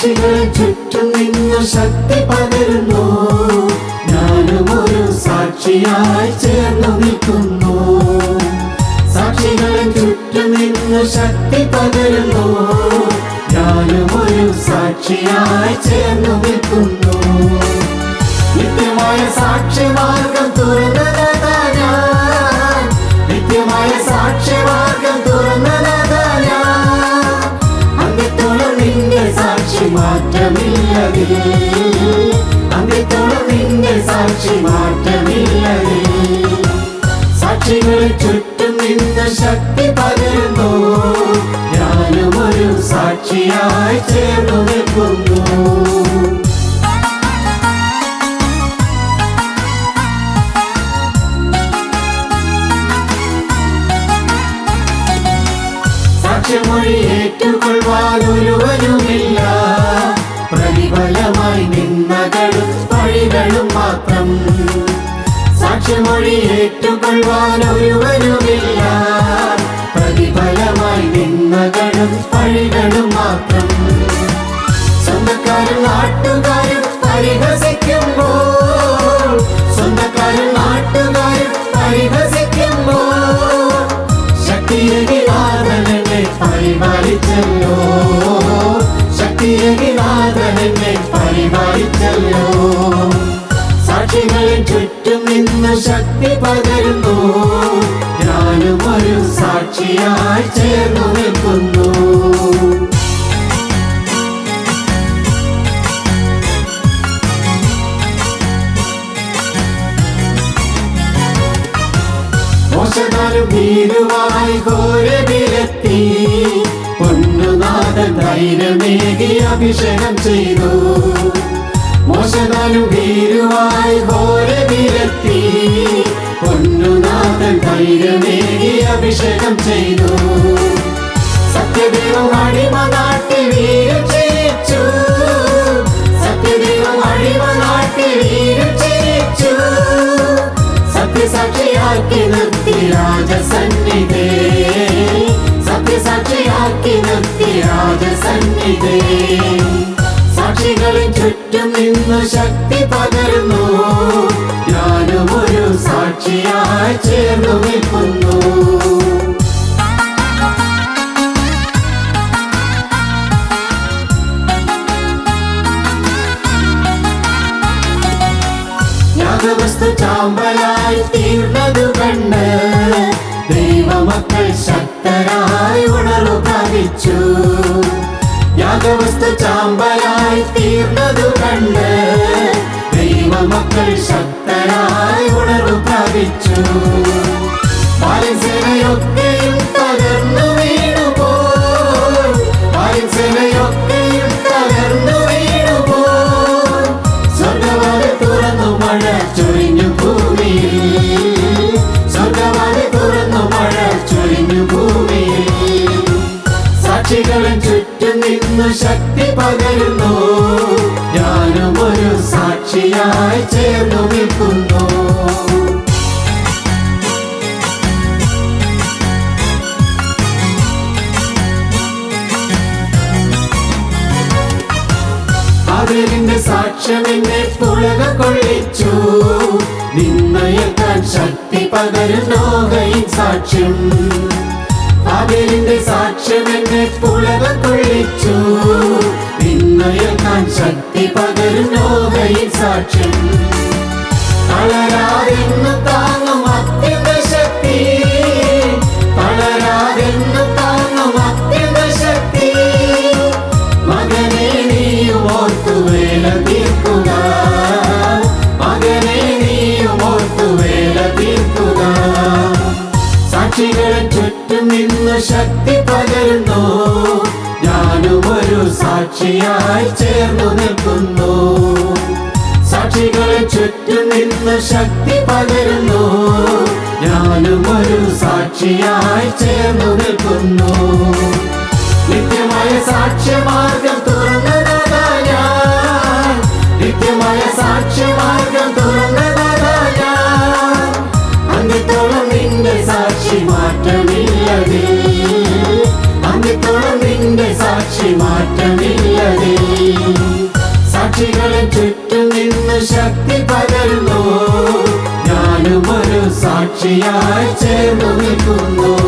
സാക്ഷികളെ ചുറ്റും നിന്നു ശക്തി പകരുന്നു ഞാനും ഒരു സാക്ഷിയായി ചേർന്നു നിൽക്കുന്നു സാക്ഷികളെ ചുറ്റും നിന്നു ശക്തി പകരുന്നു ഞാനും ഒരു സാക്ഷിയായി ചേർന്നു നിൽക്കുന്നു നിത്യമായ സാക്ഷ്യമാർഗം തുറന്നതാ ഞാൻ നിത്യമായ സാക്ഷ്യമാർഗം തുറന്നതാ ഞാൻ അന്ത്യത്തോളം നിന്റെ സാക്ഷി മാറ്റമില്ലതിൽ അന്ത്യത്തോളം നിന്റെ സാക്ഷി മാറ്റമില്ലതിൽ സാക്ഷികളെ ചുറ്റും നിന്ന് ശക്തി പകരുന്നു ഞാനും ഒരു സാക്ഷിയായി ചേർന്നു നിൽക്കുന്നു സാക്ഷ്യമൊഴി ഏറ്റുകൊള്ളുവാൻ ഒരുവനുമില്ല പ്രതിഫലമായി നിന്നകളും വഴികളും മാത്രം സാക്ഷ്യമൊഴി ഏറ്റുകൊള്ളുവാൻ ഒരുവനുമില്ല പ്രതിഫലമായി നിന്നകളും വഴികളും മാത്രം സ്വന്തക്കാരും നാട്ടുകാരും പരിഹസിക്കുമ്പോൾ സ്വന്തക്കാരും നാട്ടുകാരും പരിഹസിക്കുമ്പോൾ ശക്തിയകിനാഥനെന്നെ പരിപാലിച്ചല്ലോ ശക്തിയകിനാഥനെന്നെ പരിപാലിച്ചല്ലോ സാക്ഷികളെ ചുറ്റും നിന്ന് ശക്തി പകരുന്നു ഞാനും ഒരു സാക്ഷിയായി ചേർന്നു നിൽക്കുന്നു മോശനാലും ഭീരുവായി ഘോരവിലെത്തി പൊന്നുനാഥൻ ധൈര്യമേകി അഭിഷേകം ചെയ്തു മോശനാലും ഭീരുവായി ഘോരവിലെത്തി പൊന്നുനാഥൻ ധൈര്യമേകി അഭിഷേകം ചെയ്തു സത്യദൈവം അടിമ നാട്ടിൽ വീരം ചെയ്യിച്ചു സത്യദൈവം അടിമ നാട്ടിൽ വീരം ചെയ്യിച്ചു സത്യസാക്ഷിയാക്കി നിർത്തി രാജസന്നിധേ സത്യസാക്ഷിയാക്കി നിർത്തി രാജസന്നിധേ സാക്ഷികളും ചുറ്റും നിന്ന് ശക്തി പകരുന്നു ഞാനും ഒരു സാക്ഷിയായി ചേർന്നു നിൽക്കുന്നു യാഗവസ്തു ചാമ്പലായി തീർന്നതു കണ്ട് ദൈവമക്കൾ ശക്തരായി ഉണർന്നു പ്രാപിച്ചു യാഗവസ്തു ചാമ്പലായി തീർന്നതു കണ്ട് ദൈവമക്കൾ ശക്തരായി ഉണർന്നു പ്രാപിച്ചു ബാലസേനയൊക്കെയും തകർന്നു വീണുപോയി ബാലസേനയൊക്കെയും തകർന്നു വീണുപോയി സ്വർഗവാതി തുറന്നു മഴ ചൊരിഞ്ഞു ഭൂമിയിൽ സ്വർഗവാതി തുറന്നു മഴ ചൊരിഞ്ഞു ഭൂമിയിൽ സാക്ഷികളും ചുറ്റും നിന്നു ശക്തി പകരുന്നു ഞാനും ഒരു സാക്ഷിയായി ചേർന്നു നിൽക്കുന്നു അവരിന്റെ സാക്ഷ്യം എന്നെ പുളക കൊള്ളിച്ചു നിന്നയക്കാൻ ശക്തി പകരുന്നോകയും സാക്ഷ്യം അവരിന്റെ സാക്ഷ്യം എന്നെ പുളക കൊള്ളിച്ചു നിന്നയക്കാൻ ശക്തി പകരുന്നോകയും സാക്ഷ്യം തളരാതെന്നു താങ്ങും അത്യന്ത ശക്തി തളരാതെന്നു താങ്ങും അത്യന്ത ശക്തി മകനെ നീയും ഓർത്തു വേല തീർക്കുക മകനെ നീയും ഓർത്തു വേല തീർക്കുക സാക്ഷികളെ ചുറ്റും നിന്ന് ശക്തി പകരുന്നു ഞാനും ഒരു സാക്ഷിയായി ചേർന്നു നിൽക്കുന്നു സാക്ഷികളെ ചുറ്റും നിന്ന് ശക്തി പകരുന്നു ഞാനും ഒരു സാക്ഷിയായി ചേർന്നു നിൽക്കുന്നു നിത്യമായ സാക്ഷ്യമാർഗം തുറന്നതാ ഞാൻ നിത്യമായ സാക്ഷ്യമാർഗം തുറന്നതാ ഞാൻ അന്ത്യത്തോളം നിന്റെ സാക്ഷി മാറ്റമില്ലതേ അന്ത്യത്തോളം നിന്റെ സാക്ഷി മാറ്റമില്ലതേ സാക്ഷിയായി ചേർന്നു നിൽക്കുന്നു